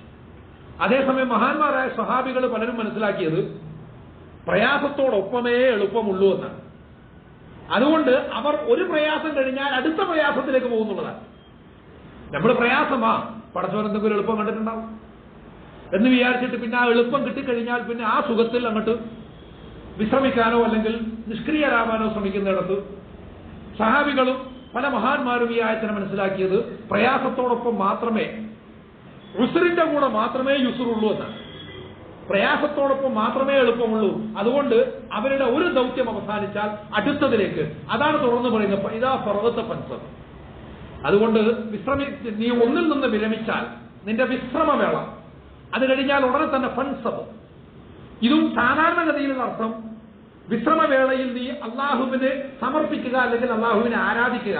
അതേസമയം മഹാന്മാരായ സ്വഹാബികൾ പലരും മനസ്സിലാക്കിയത് പ്രയാസത്തോടൊപ്പമേ എളുപ്പമുള്ളൂ എന്നാണ് അതുകൊണ്ട് അവർ ഒരു പ്രയാസം കഴിഞ്ഞാൽ അടുത്ത പ്രയാസത്തിലേക്ക് പോകുന്നുള്ളതാണ് നമ്മൾ പ്രയാസമാ പടച്ചവൻ എന്തെങ്കിലും എളുപ്പം കണ്ടിട്ടുണ്ടാവും എന്ന് വിചാരിച്ചിട്ട് പിന്നെ ആ എളുപ്പം കിട്ടിക്കഴിഞ്ഞാൽ പിന്നെ ആ സുഖത്തിൽ അങ്ങോട്ട് വിശ്രമിക്കാനോ അല്ലെങ്കിൽ നിഷ്ക്രിയരാവാനോ ശ്രമിക്കുന്നിടത്ത് സഹാബികളും പല മഹാന്മാരും ഈ ആയത്തിനെ മനസ്സിലാക്കിയത് പ്രയാസത്തോടൊപ്പം മാത്രമേ ഉസറിന്റെ കൂടെ മാത്രമേ യുസറുള്ളൂ എന്നാണ് പ്രയാസത്തോടൊപ്പം മാത്രമേ എളുപ്പമുള്ളൂ അതുകൊണ്ട് അവരുടെ ഒരു ദൗത്യം അവസാനിച്ചാൽ അടുത്തതിലേക്ക് അതാണ് തുറന്നു പറയുന്നത് ഇതാ പർവ്വത പൻസം അതുകൊണ്ട് വിശ്രമി നീ ഒന്നിൽ നിന്ന് വിരമിച്ചാൽ നിന്റെ വിശ്രമവേള അത് കഴിഞ്ഞാൽ ഉടനെ തന്നെ ഫൺസബ് ഇതും സാധാരണഗതിയിലുള്ള അർത്ഥം വിശ്രമവേളയിൽ നീ അള്ളാഹുവിനെ സമർപ്പിക്കുക അല്ലെങ്കിൽ അള്ളാഹുവിനെ ആരാധിക്കുക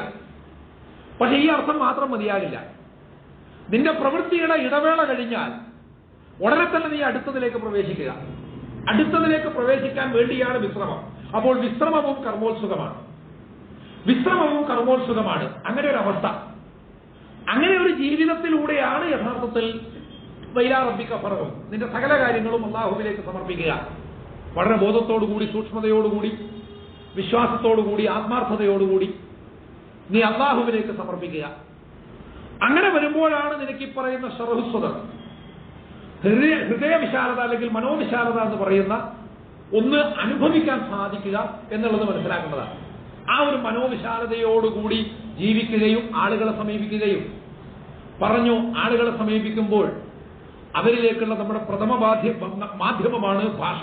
പക്ഷെ ഈ അർത്ഥം മാത്രം മതിയാകില്ല നിന്റെ പ്രവൃത്തിയുടെ ഇടവേള കഴിഞ്ഞാൽ ഉടനെ തന്നെ നീ അടുത്തതിലേക്ക് പ്രവേശിക്കുക അടുത്തതിലേക്ക് പ്രവേശിക്കാൻ വേണ്ടിയാണ് വിശ്രമം അപ്പോൾ വിശ്രമവും കർമ്മോത്സുകമാണ് വിശ്രമവും കർമ്മോത്സുകമാണ് അങ്ങനെ ഒരു അവസ്ഥ അങ്ങനെ ഒരു ജീവിതത്തിലൂടെയാണ് യഥാർത്ഥത്തിൽ വൈലാറബിക്ക ഫറവും നിന്റെ സകല കാര്യങ്ങളും അള്ളാഹുവിലേക്ക് സമർപ്പിക്കുക വളരെ ബോധത്തോടുകൂടി സൂക്ഷ്മതയോടുകൂടി വിശ്വാസത്തോടുകൂടി ആത്മാർത്ഥതയോടുകൂടി നീ അള്ളാഹുവിലേക്ക് സമർപ്പിക്കുക അങ്ങനെ വരുമ്പോഴാണ് നിനക്ക് ഈ പറയുന്ന ഷറഹുസ്വത ഹൃദയ ഹൃദയവിശാലത അല്ലെങ്കിൽ മനോവിശാലത എന്ന് പറയുന്ന ഒന്ന് അനുഭവിക്കാൻ സാധിക്കുക എന്നുള്ളത് മനസ്സിലാക്കേണ്ടതാണ് ആ ഒരു മനോവിശാലതയോടുകൂടി ജീവിക്കുകയും ആളുകളെ സമീപിക്കുകയും പറഞ്ഞു ആളുകളെ സമീപിക്കുമ്പോൾ അവരിലേക്കുള്ള നമ്മുടെ പ്രഥമ ബാധ്യ മാധ്യമമാണ് ഭാഷ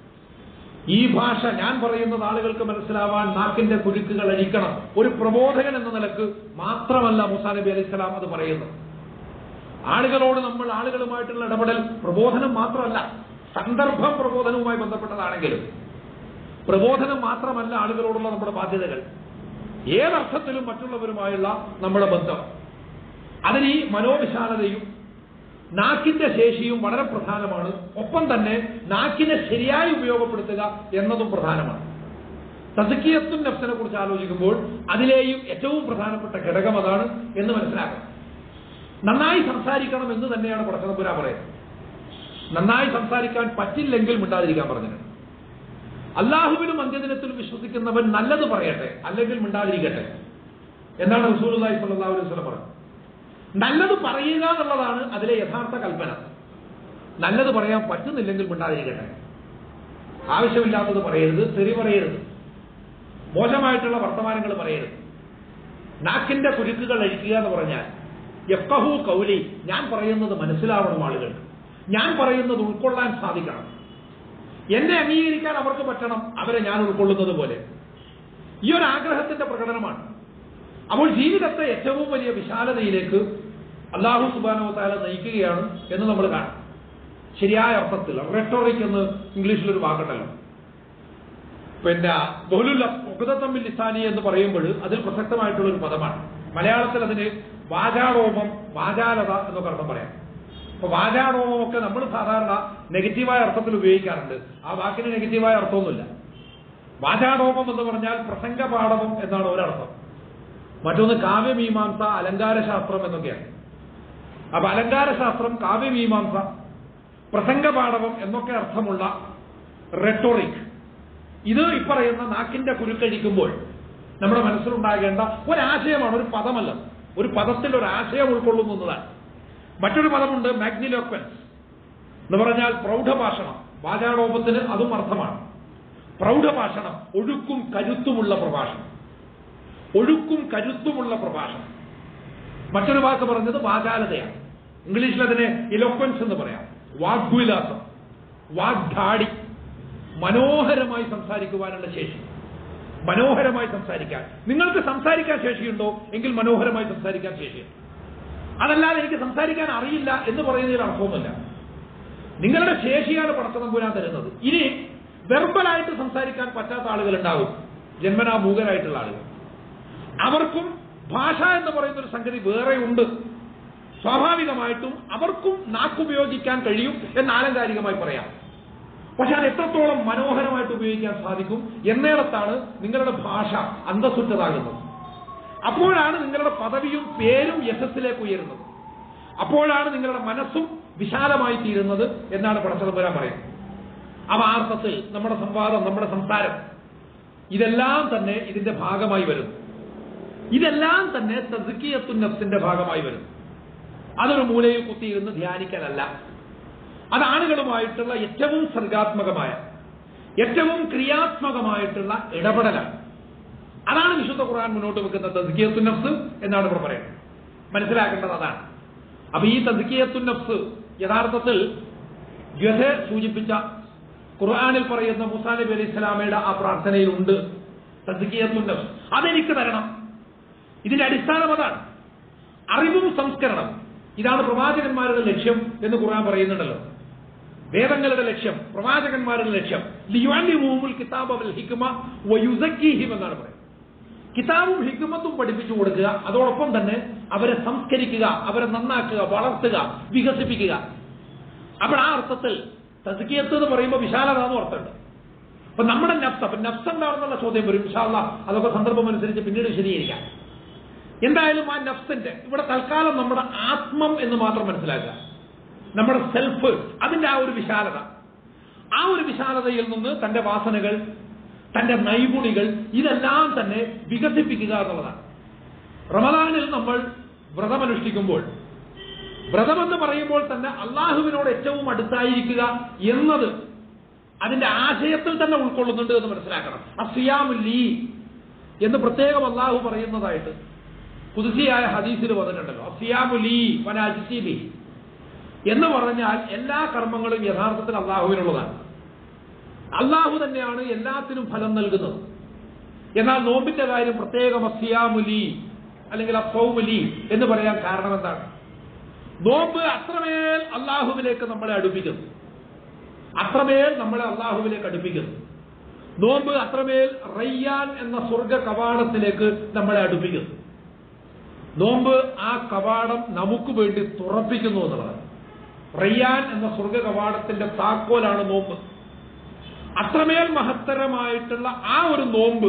ഈ ഭാഷ ഞാൻ പറയുന്നത് ആളുകൾക്ക് മനസ്സിലാവാൻ നാക്കിന്റെ കുരുക്കുകൾ അഴിക്കണം ഒരു പ്രബോധകൻ എന്ന നിലക്ക് മാത്രമല്ല മുസാ നബി അലൈഹി സ്വലാം അത് പറയുന്നത് ആളുകളോട് നമ്മൾ ആളുകളുമായിട്ടുള്ള ഇടപെടൽ പ്രബോധനം മാത്രമല്ല സന്ദർഭം പ്രബോധനവുമായി ബന്ധപ്പെട്ടതാണെങ്കിലും പ്രബോധനം മാത്രമല്ല ആളുകളോടുള്ള നമ്മുടെ ബാധ്യതകൾ ഏതർത്ഥത്തിലും മറ്റുള്ളവരുമായുള്ള നമ്മുടെ ബന്ധം അതിന് ഈ മനോവിശാലതയും നാക്കിന്റെ ശേഷിയും വളരെ പ്രധാനമാണ് ഒപ്പം തന്നെ നാക്കിനെ ശരിയായി ഉപയോഗപ്പെടുത്തുക എന്നതും പ്രധാനമാണ് തസക്കിയത്തും നഫ്സിനെ കുറിച്ച് ആലോചിക്കുമ്പോൾ അതിലെയും ഏറ്റവും പ്രധാനപ്പെട്ട ഘടകം അതാണ് എന്ന് മനസ്സിലാക്കണം നന്നായി സംസാരിക്കണം എന്ന് തന്നെയാണ് പടച്ചതമ്പുര പറയുന്നത് നന്നായി സംസാരിക്കാൻ പറ്റില്ലെങ്കിൽ മിണ്ടാതിരിക്കാൻ പറഞ്ഞിട്ടുണ്ട് അള്ളാഹുവിനും അന്ത്യദിനത്തിലും വിശ്വസിക്കുന്നവൻ നല്ലത് പറയട്ടെ അല്ലെങ്കിൽ മിണ്ടാതിരിക്കട്ടെ എന്നാണ് റസൂലി സല്ലാ അലൈഹി സ്വലം പറഞ്ഞത് നല്ലത് പറയുക എന്നുള്ളതാണ് അതിലെ യഥാർത്ഥ കൽപ്പന നല്ലത് പറയാൻ പറ്റുന്നില്ലെങ്കിൽ മിണ്ടാതിരിക്കട്ടെ ആവശ്യമില്ലാത്തത് പറയരുത് തെറി പറയരുത് മോശമായിട്ടുള്ള വർത്തമാനങ്ങൾ പറയരുത് നാക്കിന്റെ കുരുക്കുകൾ അഴിക്കുക എന്ന് പറഞ്ഞാൽ യഫ്കഹു കൗലി ഞാൻ പറയുന്നത് മനസ്സിലാവണം ആളുകൾക്ക് ഞാൻ പറയുന്നത് ഉൾക്കൊള്ളാൻ സാധിക്കണം എന്നെ അംഗീകരിക്കാൻ അവർക്ക് പറ്റണം അവരെ ഞാൻ ഉൾക്കൊള്ളുന്നത് പോലെ ഈ ഒരു ആഗ്രഹത്തിന്റെ പ്രകടനമാണ് അപ്പോൾ ജീവിതത്തെ ഏറ്റവും വലിയ വിശാലതയിലേക്ക് അള്ളാഹു സുബാനോ താല നയിക്കുകയാണ് എന്ന് നമ്മൾ കാണാം ശരിയായ അർത്ഥത്തിൽ റെട്ടോറിക് എന്ന് ഇംഗ്ലീഷിലൊരു വാക്കുണ്ടല്ലോ പിന്നെ ബഹുലുല്ല മുഖതത്തമ്മിൽ ലിസാനി എന്ന് പറയുമ്പോൾ അതിൽ പ്രസക്തമായിട്ടുള്ള ഒരു പദമാണ് മലയാളത്തിൽ അതിന് വാചാടോപം വാചാലത എന്നൊക്കെ അർത്ഥം പറയാം അപ്പൊ വാചാടോപമൊക്കെ നമ്മൾ സാധാരണ നെഗറ്റീവായ അർത്ഥത്തിൽ ഉപയോഗിക്കാറുണ്ട് ആ വാക്കിന് നെഗറ്റീവായ അർത്ഥമൊന്നുമില്ല വാചാടോപം എന്ന് പറഞ്ഞാൽ പ്രസംഗപാഠവം എന്നാണ് ഒരർത്ഥം മറ്റൊന്ന് കാവ്യമീമാംസ അലങ്കാരശാസ്ത്രം എന്നൊക്കെയാണ് അപ്പൊ അലങ്കാരശാസ്ത്രം കാവ്യമീമാംസ പ്രസംഗപാഠവം എന്നൊക്കെ അർത്ഥമുള്ള റെട്ടോറിക് ഇത് ഇപ്പറയുന്ന നാക്കിന്റെ കുരുക്കഴിക്കുമ്പോൾ നമ്മുടെ മനസ്സിലുണ്ടാകേണ്ട ഒരാശയമാണ് ഒരു പദമല്ല ഒരു പദത്തിൽ ഒരു ആശയം ഉൾക്കൊള്ളുന്നതാണ് മറ്റൊരു പദമുണ്ട് മാഗ്നിലോക്വൻസ് എന്ന് പറഞ്ഞാൽ പ്രൗഢഭാഷണം വാചാടോപത്തിന് അതും അർത്ഥമാണ് പ്രൗഢഭാഷണം ഒഴുക്കും കരുത്തുമുള്ള പ്രഭാഷണം ഒഴുക്കും കരുത്തുമുള്ള പ്രഭാഷണം മറ്റൊരു വാക്ക് പറഞ്ഞത് വാചാലതയാണ് ഇംഗ്ലീഷിൽ അതിനെ ഇലോക്വൻസ് എന്ന് പറയാം വാഗ്വിലാസം വാഗ്ദാടി മനോഹരമായി സംസാരിക്കുവാനുള്ള ശേഷി മനോഹരമായി സംസാരിക്കാൻ നിങ്ങൾക്ക് സംസാരിക്കാൻ ശേഷിയുണ്ടോ എങ്കിൽ മനോഹരമായി സംസാരിക്കാൻ ശേഷിയുണ്ട് അതല്ലാതെ എനിക്ക് സംസാരിക്കാൻ അറിയില്ല എന്ന് പറയുന്നതിൽ അർത്ഥമൊന്നുമില്ല നിങ്ങളുടെ ശേഷിയാണ് പടച്ചതമ്പുരാൻ തരുന്നത് ഇനി വെർബലായിട്ട് സംസാരിക്കാൻ പറ്റാത്ത ആളുകൾ ഉണ്ടാകും ജന്മനാ മൂകരായിട്ടുള്ള ആളുകൾ അവർക്കും ഭാഷ എന്ന് പറയുന്ന ഒരു സംഗതി വേറെ ഉണ്ട് സ്വാഭാവികമായിട്ടും അവർക്കും നാക്കുപയോഗിക്കാൻ കഴിയും എന്ന് ആലങ്കാരികമായി പറയാം പക്ഷെ അത് എത്രത്തോളം മനോഹരമായിട്ട് ഉപയോഗിക്കാൻ സാധിക്കും എന്നിടത്താണ് നിങ്ങളുടെ ഭാഷ അന്തസ്സുറ്റതാകുന്നത് അപ്പോഴാണ് നിങ്ങളുടെ പദവിയും പേരും യശസ്സിലേക്ക് ഉയരുന്നത് അപ്പോഴാണ് നിങ്ങളുടെ മനസ്സും വിശാലമായി തീരുന്നത് എന്നാണ് പടച്ചതമ്പുരാൻ പറയുന്നത് അവ അർത്ഥത്തിൽ നമ്മുടെ സംവാദം നമ്മുടെ സംസാരം ഇതെല്ലാം തന്നെ ഇതിന്റെ ഭാഗമായി വരുന്നു ഇതെല്ലാം തന്നെ തസ്കിയത്തുൻ നഫ്സിന്റെ ഭാഗമായി വരുന്നു അതൊരു മൂലയിൽ കുത്തിയിരുന്ന് ധ്യാനിക്കലല്ല അത് ആളുകളുമായിട്ടുള്ള ഏറ്റവും സർഗാത്മകമായ ഏറ്റവും ക്രിയാത്മകമായിട്ടുള്ള ഇടപെടലാണ് അതാണ് വിശുദ്ധ ഖുർആൻ മുന്നോട്ട് വെക്കുന്ന തസ്കിയത്തുൻ നഫ്സ് എന്നാണ് ഇവിടെ പറയുന്നത് മനസ്സിലാക്കേണ്ടത് അതാണ് അപ്പൊ ഈ തസ്കിയത്തുൻ നഫ്സ് യഥാർത്ഥത്തിൽ ഗ്യഥ സൂചിപ്പിച്ച ഖുർആനിൽ പറയുന്ന മുസാ നബി അലൈഹി സ്വലാമയുടെ ആ പ്രാർത്ഥനയിലുണ്ട് തസ്കിയത്തുൻ നഫ്സ് അതെനിക്ക് തരണം ഇതിന്റെ അടിസ്ഥാനം അതാണ് അറിവും സംസ്കരണം ഇതാണ് പ്രവാചകന്മാരുടെ ലക്ഷ്യം എന്ന് ഖുർആൻ പറയുന്നുണ്ടല്ലോ വേദങ്ങളുടെ ലക്ഷ്യം പ്രവാചകന്മാരുടെ ലക്ഷ്യം ലിയുഅല്ലിമുഹുൽ കിതാബ വൽ ഹിക്മ വയുസക്കീഹിം എന്നാണ് പറയുന്നത് കിതാബും ഹിക്മത്തും പഠിപ്പിച്ചു കൊടുക്കുക അതോടൊപ്പം തന്നെ അവരെ സംസ്കരിക്കുക അവരെ നന്നാക്കുക വളർത്തുക വികസിപ്പിക്കുക അപ്പോൾ ആ അർത്ഥത്തിൽ തസ്കിയത്ത് എന്ന് പറയുമ്പോൾ വിശാലത എന്ന് അർത്ഥമുണ്ട് അപ്പൊ നമ്മുടെ നഫ്സ് അപ്പൊ നഫ്സ് എന്താണെന്നുള്ള ചോദ്യം വരും വിശാല അതൊക്കെ സന്ദർഭം അനുസരിച്ച് പിന്നീട് വിശദീകരിക്കാം എന്തായാലും ആ നഫ്സിന്റെ ഇവിടെ തൽക്കാലം നമ്മുടെ ആത്മം എന്ന് മാത്രം മനസ്സിലാക്കുക നമ്മുടെ സെൽഫ് അതിന്റെ ആ ഒരു വിശാലത ആ ഒരു വിശാലതയിൽ നിന്ന് തന്റെ വാസനകൾ തന്റെ നൈപുണികൾ ഇതെല്ലാം തന്നെ വികസിപ്പിക്കുക എന്നുള്ളതാണ് റമദാനിൽ നമ്മൾ വ്രതമനുഷ്ഠിക്കുമ്പോൾ വ്രതമെന്ന് പറയുമ്പോൾ തന്നെ അള്ളാഹുവിനോട് ഏറ്റവും അടുത്തായിരിക്കുക എന്നത് അതിന്റെ ആശയത്തിൽ തന്നെ ഉൾക്കൊള്ളുന്നുണ്ട് എന്ന് മനസ്സിലാക്കണം അസിയാമുല്ലി എന്ന് പ്രത്യേകം അള്ളാഹു പറയുന്നതായിട്ട് കുതിസിയായ ഹദീസിൽ വന്നിട്ടുണ്ടല്ലോ അസിയാമുലി വനാജിസീബി എന്ന് പറഞ്ഞാൽ എല്ലാ കർമ്മങ്ങളും യഥാർത്ഥത്തിൽ അള്ളാഹുവിനുള്ളതാണ് അള്ളാഹു തന്നെയാണ് എല്ലാത്തിനും ഫലം നൽകുന്നത് എന്നാൽ നോമ്പിന്റെ കാര്യം പ്രത്യേകം അസിയാമുലി അല്ലെങ്കിൽ അസൗമുലി എന്ന് പറയാൻ കാരണം എന്താണ് നോമ്പ് അത്രമേൽ അള്ളാഹുവിലേക്ക് നമ്മളെ അടുപ്പിക്കുന്നു അത്രമേൽ നമ്മളെ അള്ളാഹുവിലേക്ക് അടുപ്പിക്കുന്നു നോമ്പ് അത്രമേൽ റയ്യാൻ എന്ന സ്വർഗ കവാടത്തിലേക്ക് നമ്മളെ അടുപ്പിക്കുന്നു നോമ്പ് ആ കവാടം നമുക്ക് വേണ്ടി തുറപ്പിക്കുന്നു എന്നുള്ളതാണ് റയ്യാൻ എന്ന സ്വർഗ കവാടത്തിന്റെ താക്കോലാണ് നോമ്പ് അത്രമേൽ മഹത്തരമായിട്ടുള്ള ആ ഒരു നോമ്പ്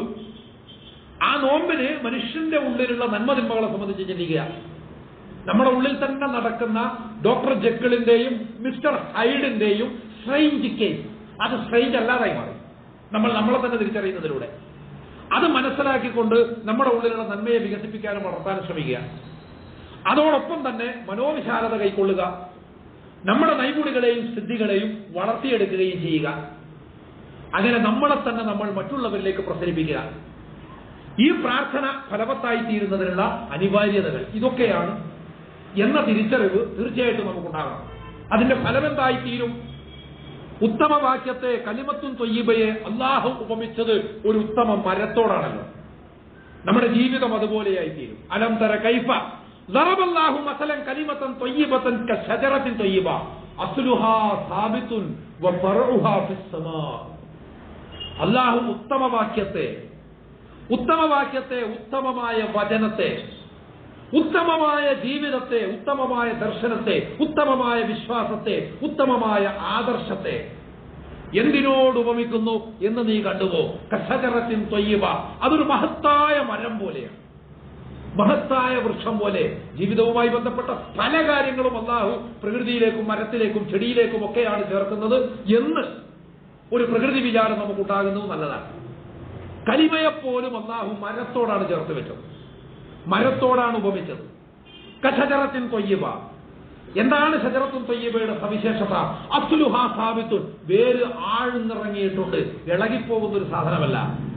ആ നോമ്പിന് മനുഷ്യന്റെ ഉള്ളിലുള്ള നന്മതിന്മകളെ സംബന്ധിച്ച് ചിന്തിക്കുക നമ്മുടെ ഉള്ളിൽ തന്നെ നടക്കുന്ന ഡോക്ടർ ജക്കിളിന്റെയും മിസ്റ്റർ ഹൈഡിന്റെയും സ്ട്രെയിഞ്ച് കേസ് അത് സ്ട്രെയിഞ്ച് അല്ലാതായി മാറി നമ്മൾ നമ്മളെ തന്നെ തിരിച്ചറിയുന്നതിലൂടെ അത് മനസ്സിലാക്കിക്കൊണ്ട് നമ്മുടെ ഉള്ളിലുള്ള നന്മയെ വികസിപ്പിക്കാനും വളർത്താനും ശ്രമിക്കുക അതോടൊപ്പം തന്നെ മനോവിശാലത കൈക്കൊള്ളുക നമ്മുടെ നൈപുണികളെയും സിദ്ധികളെയും വളർത്തിയെടുക്കുകയും ചെയ്യുക അങ്ങനെ നമ്മളെ തന്നെ നമ്മൾ മറ്റുള്ളവരിലേക്ക് പ്രസരിപ്പിക്കുക ഈ പ്രാർത്ഥന ഫലവത്തായി തീരുന്നതിനുള്ള അനിവാര്യതകൾ ഇതൊക്കെയാണ് എന്ന തിരിച്ചറിവ് തീർച്ചയായിട്ടും നമുക്കുണ്ടാകണം അതിന്റെ ഫലമെന്തായി തീരും ഉത്തമ വാക്യത്തെ കലിമത്തും തൊയ്യബയെ അള്ളാഹു ഉപമിച്ചത് ഒരു ഉത്തമ മരത്തോടാണല്ലോ നമ്മുടെ ജീവിതം അതുപോലെയായി തീരും അലം തര കൈഫ ضربالله مثلا كلمة طيبة كشجرة طيبة أصلها ثابت وفرعها في السماء അള്ളാഹു ഉത്തമ വാക്യത്തെ ഉത്തമ വാക്യത്തെ ഉത്തമമായ വചനത്തെ ഉത്തമമായ ജീവിതത്തെ ഉത്തമമായ ദർശനത്തെ ഉത്തമമായ വിശ്വാസത്തെ ഉത്തമമായ ആദർശത്തെ എന്തിനോട് ഉപമിക്കുന്നു എന്ന് നീ കണ്ടുപോ കസകരത്തിൻ തൊയ്യുക അതൊരു മഹത്തായ മരം പോലെയാണ് മഹത്തായ വൃക്ഷം പോലെ ജീവിതവുമായി ബന്ധപ്പെട്ട പല കാര്യങ്ങളും അള്ളാഹു പ്രകൃതിയിലേക്കും മരത്തിലേക്കും ചെടിയിലേക്കും ഒക്കെയാണ് ചേർക്കുന്നത് എന്ന് ഒരു പ്രകൃതി വിചാരം നമുക്കുണ്ടാകുന്നത് നല്ലതാണ് കലിമയെപ്പോലും അള്ളാഹു മരത്തോടാണ് ചേർത്ത് വെച്ചത് മരത്തോടാണ് ഉപമിച്ചത് കഷജറത്തിൻ തൊയ്യബ എന്താണ് ഷജറത്തും തൊയ്യബയുടെ സവിശേഷത അസുലുഹ സാബിത്തുൻ വേര് ആഴ്ന്നിറങ്ങിയിട്ടുണ്ട് ഇളകിപ്പോകുന്ന ഒരു സാധനമല്ല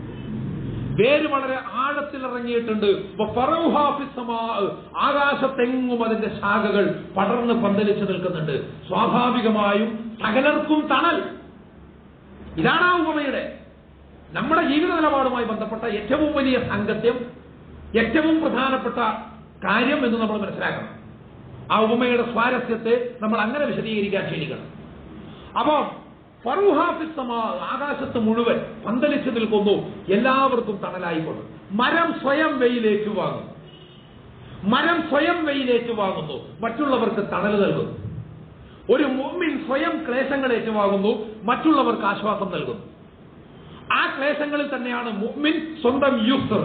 വേര് വളരെ ആഴത്തിൽ ഇറങ്ങിയിട്ടുണ്ട് ഫറൗഹാ ഫിസ്സമാ. ആകാശത്തെങ്ങും അതിന്റെ ശാഖകൾ പടർന്ന് പന്തലിച്ചു നിൽക്കുന്നുണ്ട് സ്വാഭാവികമായും സകലർക്കും തണൽ ഇതാണ് ആ ഉപമയുടെ നമ്മുടെ ജീവിത നിലപാടുമായി ബന്ധപ്പെട്ട ഏറ്റവും വലിയ സാങ്കത്യം ഏറ്റവും പ്രധാനപ്പെട്ട കാര്യം എന്ന് നമ്മൾ മനസ്സിലാക്കണം ആ ഉപമയുടെ സ്വാരസ്യത്തെ നമ്മൾ അങ്ങനെ വിശദീകരിക്കാൻ ശീലിക്കണം അപ്പോ ഫറുഹാഫിസമാ ആകാശത്ത് മുഴുവൻ പന്തലിച്ചു നിൽക്കുന്നു എല്ലാവർക്കും തണലായിക്കൊണ്ട് മരം സ്വയം വെയിലേക്ക് വാങ്ങും മരം സ്വയം വെയിലേക്ക് വാങ്ങുന്നു മറ്റുള്ളവർക്ക് തണൽ നൽകുന്നു ഒരു മുമ്മിൻ സ്വയം ക്ലേശങ്ങൾ ഏറ്റുവാങ്ങുന്നു മറ്റുള്ളവർക്ക് ആശ്വാസം നൽകുന്നു ആ ക്ലേശങ്ങളിൽ തന്നെയാണ് മുമ്മിൻ സ്വന്തം യൂസർ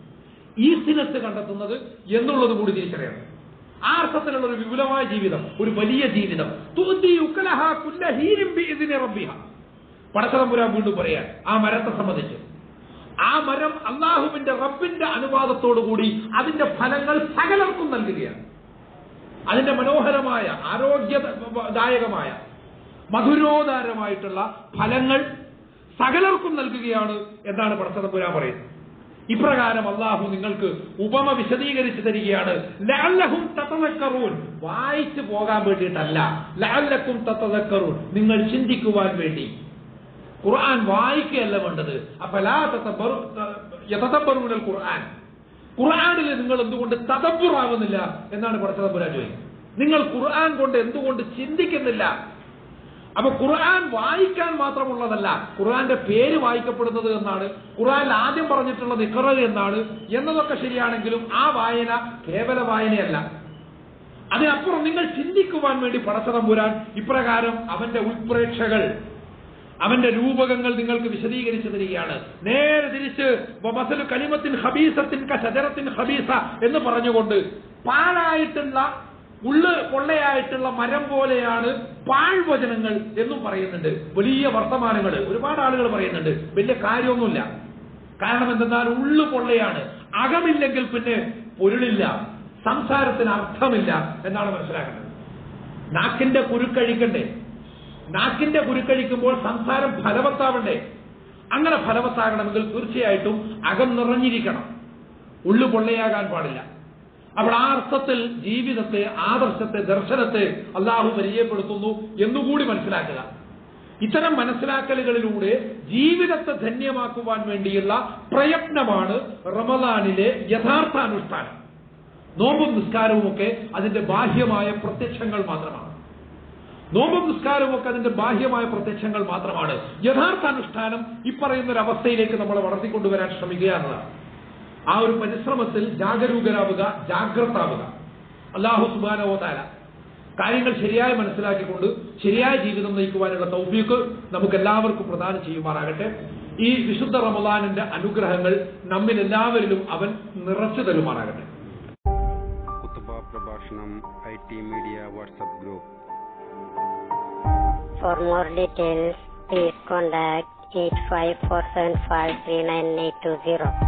ഈസിനസ് കണ്ടെത്തുന്നത് എന്നുള്ളത് കൂടി തിരിച്ചറിയണം ആ അർത്ഥത്തിലുള്ള ഒരു വിപുലമായ ജീവിതം ഒരു വലിയ ജീവിതം തൂത്തി ഉക്കലഹ കുല്ല ഹീനും ബിഇദ്നി റബ്ബിഹ പടച്ചതമ്പുരാൻ വീണ്ടും പറയാൻ ആ മരത്തെ സംബന്ധിച്ച് ആ മരം അള്ളാഹുവിന്റെ റബ്ബിന്റെ അനുവാദത്തോടുകൂടി അതിന്റെ ഫലങ്ങൾ സകലർക്കും നൽകുകയാണ് അതിന്റെ മനോഹരമായ ആരോഗ്യദായകമായ മധുരോദാരമായിട്ടുള്ള ഫലങ്ങൾ സകലർക്കും നൽകുകയാണ് എന്നാണ് പടച്ചതമ്പുരാൻ പറയുന്നത് ഇപ്രകാരം അള്ളാഹു നിങ്ങൾക്ക് ഉപമ വിശദീകരിച്ചു തരികയാണ് ലഅല്ലഹും തതദക്കറൂൻ വായിച്ചു പോകാൻ വേണ്ടിയിട്ടല്ല ലഅല്ലക്കും തതദക്കറൂൻ നിങ്ങൾ ചിന്തിക്കുവാൻ വേണ്ടി ഖുർആൻ വായിക്കുകയല്ല വേണ്ടത് അഫലാ തതബ്ബറു യതദബ്ബറൂനൽ ഖുർആൻ ഖുർആനിൽ നിങ്ങൾ എന്തുകൊണ്ട് തദബ്ബുറാവുന്നില്ല എന്നാണ് പടച്ചതമ്പുരാൻ ചോദിക്കുന്നത് നിങ്ങൾ ഖുർആൻ കൊണ്ട് എന്തുകൊണ്ട് ചിന്തിക്കുന്നില്ല അപ്പൊ ഖുർആൻ വായിക്കാൻ മാത്രമുള്ളതല്ല ഖുർആന്റെ പേര് വായിക്കപ്പെടുന്നത് എന്നാണ് ഖുർആനിൽ ആദ്യം പറഞ്ഞിട്ടുള്ളത് ഇഖറ എന്നാണ് എന്നതൊക്കെ ശരിയാണെങ്കിലും ആ വായന കേവല വായനയല്ല അതിനപ്പുറം നിങ്ങൾ ചിന്തിക്കുവാൻ വേണ്ടി പടച്ചതമ്പുരാൻ ഇപ്രകാരം അവന്റെ ഉൾപ്രേക്ഷകൾ അവന്റെ രൂപകങ്ങൾ നിങ്ങൾക്ക് വിശദീകരിച്ചു തരികയാണ് നേരെ തിരിച്ച് മസലു കലിമത്തിൻ ഹബീസത്തിൻ ഷജറത്തിൻ ഹബീസ എന്ന് പറഞ്ഞുകൊണ്ട് പാഴായിട്ടുള്ള ഉള്ള് പൊള്ളയായിട്ടുള്ള മരം പോലെയാണ് പാഴ്വചനങ്ങൾ എന്നും പറയുന്നുണ്ട് വലിയ വർത്തമാനങ്ങൾ ഒരുപാട് ആളുകൾ പറയുന്നുണ്ട് വലിയ കാര്യമൊന്നുമില്ല കാരണം എന്തെന്നാൽ ഉള്ളു പൊള്ളയാണ് അകമില്ലെങ്കിൽ പിന്നെ പൊരുളില്ല സംസാരത്തിന് അർത്ഥമില്ല എന്നാണ് മനസ്സിലാക്കുന്നത് നാക്കിന്റെ കുരുക്കഴിക്കണ്ടേ നാക്കിന്റെ കുരുക്കഴിക്കുമ്പോൾ സംസാരം ഫലവത്താവണ്ടേ അങ്ങനെ ഫലവത്താകണമെങ്കിൽ തീർച്ചയായിട്ടും അകം നിറഞ്ഞിരിക്കണം ഉള്ളു പൊള്ളയാകാൻ പാടില്ല അപ്പോൾ ആ അർത്ഥത്തിൽ ജീവിതത്തെ ആദർശത്തെ ദർശനത്തെ അള്ളാഹു പരിചയപ്പെടുത്തുന്നു എന്നുകൂടി മനസ്സിലാക്കുക ഇത്തരം മനസ്സിലാക്കലുകളിലൂടെ ജീവിതത്തെ ധന്യമാക്കുവാൻ വേണ്ടിയുള്ള പ്രയത്നമാണ് റമദാനിലെ യഥാർത്ഥ അനുഷ്ഠാനം നോമ്പും നിസ്കാരവും ഒക്കെ അതിന്റെ ബാഹ്യമായ പ്രത്യക്ഷങ്ങൾ മാത്രമാണ് നോമ്പും നിസ്കാരവും ഒക്കെ അതിന്റെ ബാഹ്യമായ പ്രത്യക്ഷങ്ങൾ മാത്രമാണ് യഥാർത്ഥ അനുഷ്ഠാനം ഇപ്പറയുന്ന ഒരു അവസ്ഥയിലേക്ക് നമ്മളെ വളർത്തിക്കൊണ്ടുവരാൻ ശ്രമിക്കുക എന്നതാണ് ആ ഒരു പരിശ്രമത്തിൽ ജാഗരൂകരാവുക ജാഗ്രതാവുക അള്ളാഹു സുബാനോതാല കാര്യങ്ങൾ ശരിയായി മനസ്സിലാക്കിക്കൊണ്ട് ശരിയായ ജീവിതം നയിക്കുവാനുള്ള തൗഫീക്ക് നമുക്ക് എല്ലാവർക്കും പ്രദാനം ചെയ്യുമാറാകട്ടെ ഈ വിശുദ്ധ റമദാനിന്റെ അനുഗ്രഹങ്ങൾ നമ്മിൽ എല്ലാവരിലും അവൻ നിറച്ചു തരുമാറാകട്ടെ കുത്തുബ പ്രഭാഷണം I T media WhatsApp group For more details, please contact 854753980.